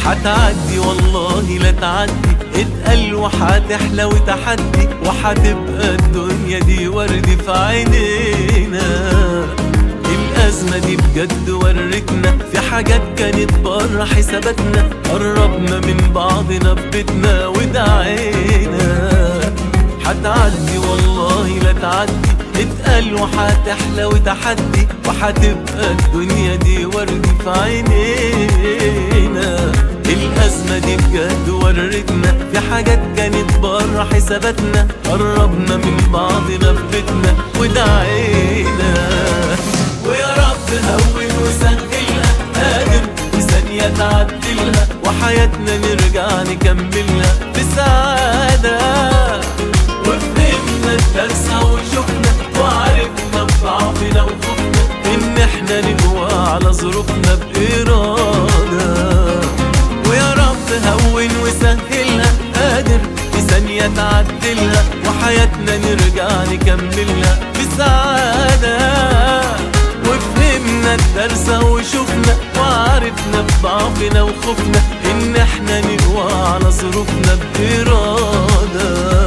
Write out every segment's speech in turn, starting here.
حتعدي والله لا تعدي اتقل وحتحلى وتحدي وحتبقى الدنيا دي ورد في عينينا الأزمة دي بجد ورتنا في حاجات كانت بره حساباتنا قربنا من بعضنا ببيتنا ودعينا حتعدي والله لا تعدي اتقل وحتحلى وتحدي وحتبقى الدنيا دي ورد في عينينا الأزمة دي بجد ورتنا في حاجات كانت بره حساباتنا قربنا من بعضنا في بيتنا ودعينا ويا رب هون وسهلها قادر في ثانية تعدلها وحياتنا نرجع نكملها في سعادة وفهمنا الدرس وشفنا وعرفنا بضعفنا وخوفنا ان احنا نقوى على ظروفنا بإرادة ويا رب هون وسهلها قادر في ثانية تعدلها وحياتنا نرجع نكملها بسعادة وفهمنا الدرس وشفنا وعرفنا بضعفنا وخوفنا ان احنا نقوى على ظروفنا بإرادة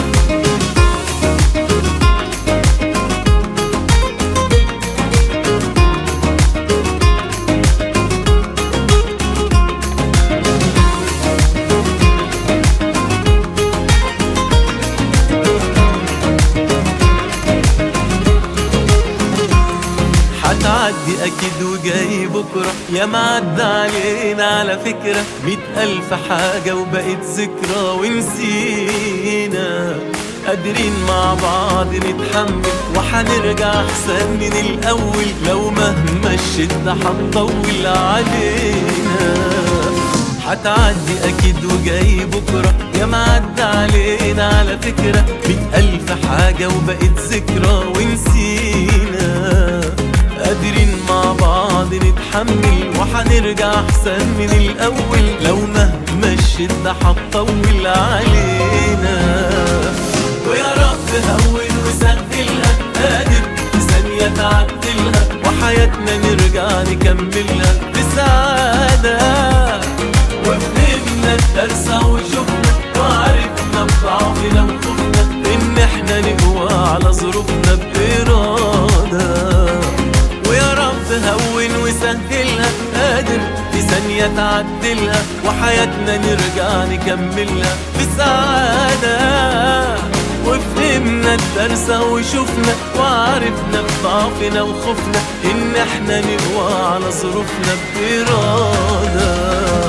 هتعدي اكيد وجاي بكرة يا معدى علينا على فكرة مئة الف حاجة وبقت ذكرى ونسينا قادرين مع بعض نتحمل وحنرجع احسن من الاول لو مهما الشدة هتطول علينا هتعدي اكيد وجاي بكرة يا معدى علينا على فكرة مئة الف حاجة وبقت ذكرى ونسينا قادرين مع بعض نتحمل وحنرجع احسن من الاول لو مهما الشدة هتطول علينا ويا رب هون وسهلها قادر في ثانية تعدلها وحياتنا نرجع نكملها بسعادة وفهمنا الدرس وشفنا وعرفنا بضعفنا وخوفنا ان احنا نقوى على ظروفنا بإرادة ويا رب هون وسهلها قادر في ثانية تعدلها وحياتنا نرجع نكملها بسعادة وفهمنا الدرس وشفنا وعرفنا بضعفنا وخوفنا ان احنا نقوى على ظروفنا بإرادة